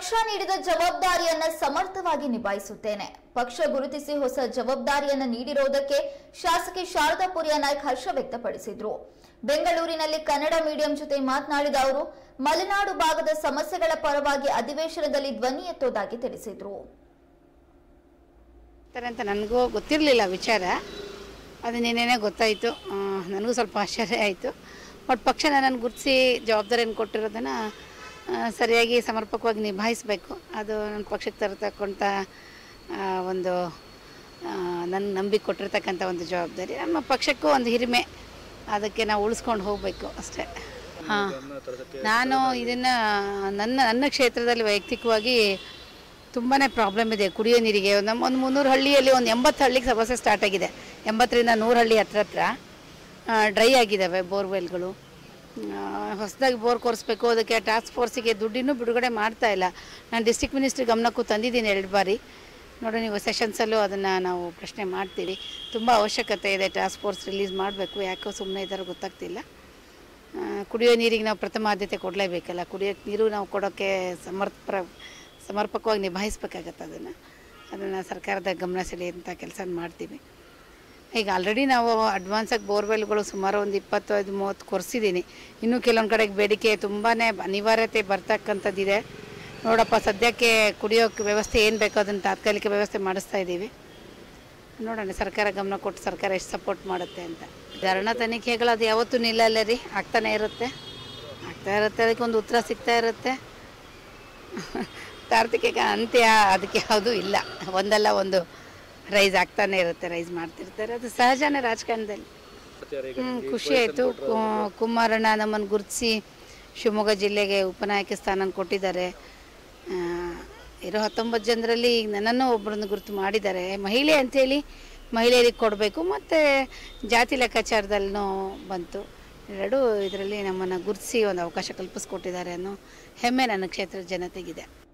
ಪಕ್ಷ ನೀಡಿದ ಜವಾಬ್ದಾರಿಯನ್ನ ಸಮರ್ಥವಾಗಿ ನಿಭಾಯಿಸುತ್ತೇನೆ ಪಕ್ಷ ಗುರುತಿಸಿ ಹೊಸ ಜವಾಬ್ದಾರಿಯನ್ನ ನೀಡಿರುವುದಕ್ಕೆ ಶಾಸಕಿ ಶಾರದಾ ಪುರಿಯ ನಾಯ್ಕ್ ಹರ್ಷ ವ್ಯಕ್ತಪಡಿಸಿದ್ರು ಬೆಂಗಳೂರಿನಲ್ಲಿ ಕನ್ನಡ ಮೀಡಿಯಂ ಜೊತೆ ಮಾತನಾಡಿದ ಅವರು ಮಲೆನಾಡು ಭಾಗದ ಸಮಸ್ಯೆಗಳ ಪರವಾಗಿ ಅಧಿವೇಶನದಲ್ಲಿ ಧ್ವನಿ ಎತ್ತೋದಾಗಿ ತಿಳಿಸಿದ್ರು ಥರ ಅಂತ ನನಗೂ ಗೊತ್ತಿರಲಿಲ್ಲ ವಿಚಾರ ಅದು ನಿನ್ನೆನೇ ಗೊತ್ತಾಯಿತು ಆ, ನನಗೂ ಸ್ವಲ್ಪ ಆಶ್ಚರ್ಯ ಆಯಿತು ಬಟ್ ಪಕ್ಷ ನನ್ನನ್ನು ಗುರುತಿಸಿ ಜವಾಬ್ದಾರಿಯನ್ನು ಕೊಟ್ಟಿರೋದನ್ನು ಆ, ಸರಿಯಾಗಿ ಸಮರ್ಪಕವಾಗಿ ನಿಭಾಯಿಸಬೇಕು ಅದು ನನ್ನ ಪಕ್ಷಕ್ಕೆ ತರತಕ್ಕಂಥ ಆ, ಒಂದು ನನ್ನ ನಂಬಿಕೆ ಕೊಟ್ಟಿರ್ತಕ್ಕಂಥ ಒಂದು ಜವಾಬ್ದಾರಿ ನಮ್ಮ ಪಕ್ಷಕ್ಕೂ ಒಂದು ಹಿರಿಮೆ ಅದಕ್ಕೆ ನಾವು ಉಳಿಸ್ಕೊಂಡು ಹೋಗಬೇಕು ಅಷ್ಟೇ ಹಾಂ ನಾನು ಇದನ್ನು ನನ್ನ ನನ್ನ ಕ್ಷೇತ್ರದಲ್ಲಿ ವೈಯಕ್ತಿಕವಾಗಿ ತುಂಬಾ ಪ್ರಾಬ್ಲಮ್ ಇದೆ ಕುಡಿಯೋ ನೀರಿಗೆ ನಮ್ಮ ಒಂದು ಮುನ್ನೂರು ಹಳ್ಳಿಯಲ್ಲಿ ಒಂದು ಎಂಬತ್ತು ಹಳ್ಳಿಗೆ ಸಮಸ್ಯೆ ಸ್ಟಾರ್ಟ್ ಆಗಿದೆ ಎಂಬತ್ತರಿಂದ ನೂರು ಹಳ್ಳಿ ಹತ್ರ ಹತ್ರ ಡ್ರೈ ಆಗಿದ್ದಾವೆ ಬೋರ್ವೆಲ್ಗಳು ಹೊಸದಾಗಿ ಬೋರ್ ಕೊರೆಸ್ಬೇಕು ಅದಕ್ಕೆ ಟಾಸ್ಕ್ ಫೋರ್ಸಿಗೆ ದುಡ್ಡಿನೂ ಬಿಡುಗಡೆ ಮಾಡ್ತಾ ಇಲ್ಲ ನಾನು ಡಿಸ್ಟ್ರಿಕ್ಟ್ ಮಿನಿಸ್ಟ್ರ್ ಗಮನಕ್ಕೂ ತಂದಿದ್ದೀನಿ ಎರಡು ಬಾರಿ ನೋಡಿ ನೀವು ಸೆಷನ್ಸಲ್ಲೂ ಅದನ್ನು ನಾವು ಪ್ರಶ್ನೆ ಮಾಡ್ತೀವಿ ತುಂಬ ಅವಶ್ಯಕತೆ ಇದೆ ಟಾಸ್ಕ್ ಫೋರ್ಸ್ ರಿಲೀಸ್ ಮಾಡಬೇಕು ಯಾಕೋ ಸುಮ್ಮನೆ ಇದ್ದಾರೋ ಗೊತ್ತಾಗ್ತಿಲ್ಲ ಆ, ಕುಡಿಯೋ ನೀರಿಗೆ ನಾವು ಪ್ರಥಮ ಆದ್ಯತೆ ಕೊಡಲೇಬೇಕಲ್ಲ ಕುಡಿಯೋಕ್ಕೆ ನೀರು ನಾವು ಕೊಡೋಕ್ಕೆ ಸಮರ್ಪರ ಸಮರ್ಪಕವಾಗಿ ನಿಭಾಯಿಸ್ಬೇಕಾಗತ್ತೆ ಅದನ್ನು ಅದನ್ನು ಸರ್ಕಾರದ ಗಮನ ಸೆಳೆಯುವಂಥ ಕೆಲಸ ಮಾಡ್ತೀವಿ ಈಗ ಆಲ್ರೆಡಿ ನಾವು ಅಡ್ವಾನ್ಸಾಗಿ ಬೋರ್ವೆಲ್ಗಳು ಸುಮಾರು ಒಂದು ಇಪ್ಪತ್ತೈದು ಮೂವತ್ತು ಕೊರೆಸಿದ್ದೀನಿ ಇನ್ನೂ ಕೆಲವೊಂದು ಕಡೆಗೆ ಬೇಡಿಕೆ ತುಂಬಾ ಅನಿವಾರ್ಯತೆ ಬರ್ತಕ್ಕಂಥದ್ದಿದೆ ನೋಡಪ್ಪ ಸದ್ಯಕ್ಕೆ ಕುಡಿಯೋಕ್ಕೆ ವ್ಯವಸ್ಥೆ ಏನು ಬೇಕೋ ಅದನ್ನು ತಾತ್ಕಾಲಿಕ ವ್ಯವಸ್ಥೆ ಮಾಡಿಸ್ತಾ ಇದ್ದೀವಿ ನೋಡೋಣ ಸರ್ಕಾರ ಗಮನ ಕೊಟ್ಟು ಸರ್ಕಾರ ಎಷ್ಟು ಸಪೋರ್ಟ್ ಮಾಡುತ್ತೆ ಅಂತ ಧರಣ ತನಿಖೆಗಳು ಅದು ಯಾವತ್ತೂ ನಿಲ್ಲಲ್ಲ ರೀ ಆಗ್ತಾನೆ ಇರುತ್ತೆ ಆಗ್ತಾ ಇರುತ್ತೆ ಅದಕ್ಕೆ ಒಂದು ಉತ್ತರ ಸಿಗ್ತಾ ಇರುತ್ತೆ ತಾರ್ತಿಕ ಅಂತ್ಯ ಅದಕ್ಕೆ ಯಾವುದೂ ಇಲ್ಲ ಒಂದಲ್ಲ ಒಂದು ರೈಸ್ ಆಗ್ತಾನೆ ಇರುತ್ತೆ ರೈಸ್ ಮಾಡ್ತಿರ್ತಾರೆ ಅದು ಸಹಜನೇ ರಾಜಕಾರಣದಲ್ಲಿ ಹ್ಮ್, ಖುಷಿ ಆಯಿತು ಕುಮಾರಣ್ಣ ನಮ್ಮನ್ನು ಗುರುತಿಸಿ ಶಿವಮೊಗ್ಗ ಜಿಲ್ಲೆಗೆ ಉಪನಾಯಕ ಸ್ಥಾನ ಕೊಟ್ಟಿದ್ದಾರೆ ಆ, ಇರೋ ಹತ್ತೊಂಬತ್ತು ಜನರಲ್ಲಿ ಈಗ ನನ್ನನ್ನು ಒಬ್ಬರನ್ನು ಗುರುತು ಮಾಡಿದ್ದಾರೆ ಮಹಿಳೆ ಅಂಥೇಳಿ ಮಹಿಳೆಯರಿಗೆ ಕೊಡಬೇಕು ಮತ್ತು ಜಾತಿ ಲೆಕ್ಕಾಚಾರದಲ್ಲೂ ಬಂತು ಎರಡೂ ಇದರಲ್ಲಿ ನಮ್ಮನ್ನು ಗುರುತಿಸಿ ಒಂದು ಅವಕಾಶ ಕಲ್ಪಿಸ್ಕೊಟ್ಟಿದ್ದಾರೆ ಅನ್ನೋ ಹೆಮ್ಮೆ ನನ್ನ ಕ್ಷೇತ್ರದ ಜನತೆಗಿದೆ